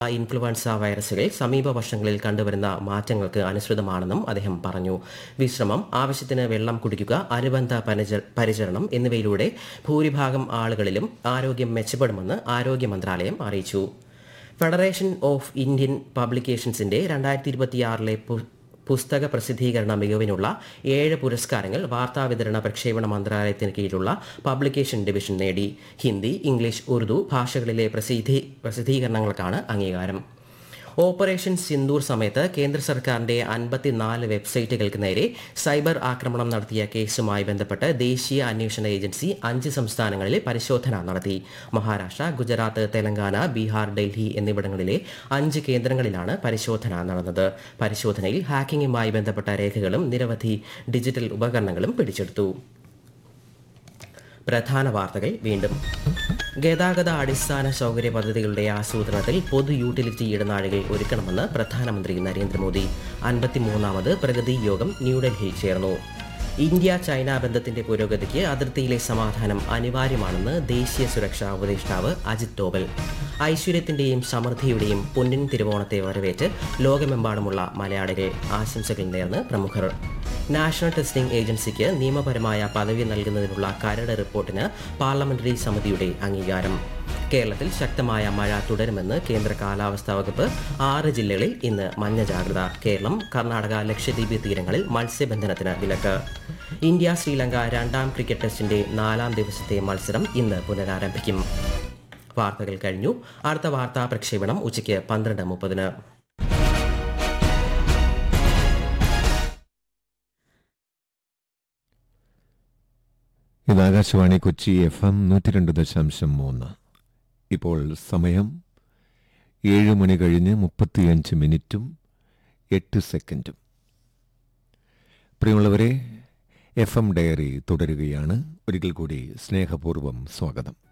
influenza വൈറസുകൾ സമീപ വർഷങ്ങളിൽ കണ്ടുവരുന്ന മാറ്റങ്ങൾക്ക് അനുസൃതമാണെന്നും അദ്ദേഹം പറഞ്ഞു വിശ്രമം ആവശ്യത്തിന് വെള്ളം കുടിക്കുക അനുബന്ധ പനജ- പരിചരണം എന്നിവയിലൂടെ ഭൂരിഭാഗം ആളുകളിലും ആരോഗ്യം മെച്ചപ്പെടുമെന്ന് ആരോഗ്യ മന്ത്രാലയം അറിയിച്ചു ഫെഡറേഷൻ ഓഫ് ഇന്ത്യൻ പബ്ലിക്കേഷൻസിന്റെ രണ്ടായിരത്തി ഇരുപത്തിയാറിലെ പുസ്തക പ്രസിദ്ധീകരണ മികവിനുള്ള ഏഴ് പുരസ്കാരങ്ങൾ വാർത്താവിതരണ പ്രക്ഷേപണ മന്ത്രാലയത്തിന് കീഴിലുള്ള പബ്ലിക്കേഷൻ ഡിവിഷൻ നേടി ഹിന്ദി ഇംഗ്ലീഷ് ഉറുദു ഭാഷകളിലെ പ്രസിദ്ധീ പ്രസിദ്ധീകരണങ്ങൾക്കാണ് അംഗീകാരം ഓപ്പറേഷൻ സിന്ദൂർ സമയത്ത് കേന്ദ്ര സർക്കാരിന്റെ അൻപത്തിനാല് വെബ്സൈറ്റുകൾക്ക് നേരെ സൈബർ ആക്രമണം നടത്തിയ കേസുമായി ബന്ധപ്പെട്ട് ദേശീയ അന്വേഷണ ഏജൻസി അഞ്ച് സംസ്ഥാനങ്ങളിൽ പരിശോധന നടത്തി മഹാരാഷ്ട്ര ഗുജറാത്ത് തെലങ്കാന ബീഹാർ ഡൽഹി എന്നിവിടങ്ങളിലെ അഞ്ച് കേന്ദ്രങ്ങളിലാണ് പരിശോധന നടന്നത് പരിശോധനയിൽ ഹാക്കിംഗുമായി ബന്ധപ്പെട്ട രേഖകളും നിരവധി ഡിജിറ്റൽ ഉപകരണങ്ങളും പിടിച്ചെടുത്തു പ്രധാന വാർത്തകൾ വീണ്ടും ഗതാഗത അടിസ്ഥാന സൗകര്യ പദ്ധതികളുടെ ആസൂത്രണത്തിൽ പൊതു യൂട്ടിലിറ്റി ഇടനാഴികൾ ഒരുക്കണമെന്ന് പ്രധാനമന്ത്രി നരേന്ദ്രമോദി അൻപത്തിമൂന്നാമത് പ്രഗതി യോഗം ന്യൂഡൽഹിയിൽ ചേർന്നു ഇന്ത്യ ചൈന ബന്ധത്തിന്റെ പുരോഗതിക്ക് അതിർത്തിയിലെ സമാധാനം അനിവാര്യമാണെന്ന് ദേശീയ സുരക്ഷാ ഉപദേഷ്ടാവ് അജിത് ഡോവൽ ഐശ്വര്യത്തിന്റെയും സമൃദ്ധിയുടെയും പൊന്നിൻ തിരുവോണത്തെ വരവേറ്റ് ലോകമെമ്പാടുമുള്ള മലയാളികൾ ആശംസകൾ നേർന്ന് പ്രമുഖർ നാഷണൽ ടെസ്റ്റിംഗ് ഏജൻസിക്ക് നിയമപരമായ പദവി നൽകുന്നതിനുള്ള കരട് റിപ്പോർട്ടിന് പാർലമെന്ററി സമിതിയുടെ അംഗീകാരം കേരളത്തിൽ ശക്തമായ മഴ തുടരുമെന്ന് കേന്ദ്ര കാലാവസ്ഥാ വകുപ്പ് ആറ് ജില്ലകളിൽ ഇന്ന് മഞ്ഞ ജാഗ്രത കേരളം കർണാടക ലക്ഷദ്വീപ് തീരങ്ങളിൽ മത്സ്യബന്ധനത്തിന് വിലക്ക് ഇന്ത്യ ശ്രീലങ്ക രണ്ടാം ക്രിക്കറ്റ് ടെസ്റ്റിന്റെ നാലാം ദിവസത്തെ മത്സരം ഇന്ന് പുനരാരംഭിക്കും വാർത്തകൾ കഴിഞ്ഞു അടുത്ത വാർത്താ പ്രക്ഷേപണം ഉച്ചയ്ക്ക് പന്ത്രണ്ട് മുപ്പതിന് ഇത് ആകാശവാണി കൊച്ചി എഫ് എം നൂറ്റി രണ്ട് ദശാംശം മൂന്ന് ഇപ്പോൾ സമയം ഏഴ് മണി കഴിഞ്ഞ് മുപ്പത്തിയഞ്ച് മിനിറ്റും എട്ട് സെക്കൻഡും പ്രിയമുള്ളവരെ എഫ് എം ഡയറി തുടരുകയാണ് ഒരിക്കൽ കൂടി സ്നേഹപൂർവ്വം സ്വാഗതം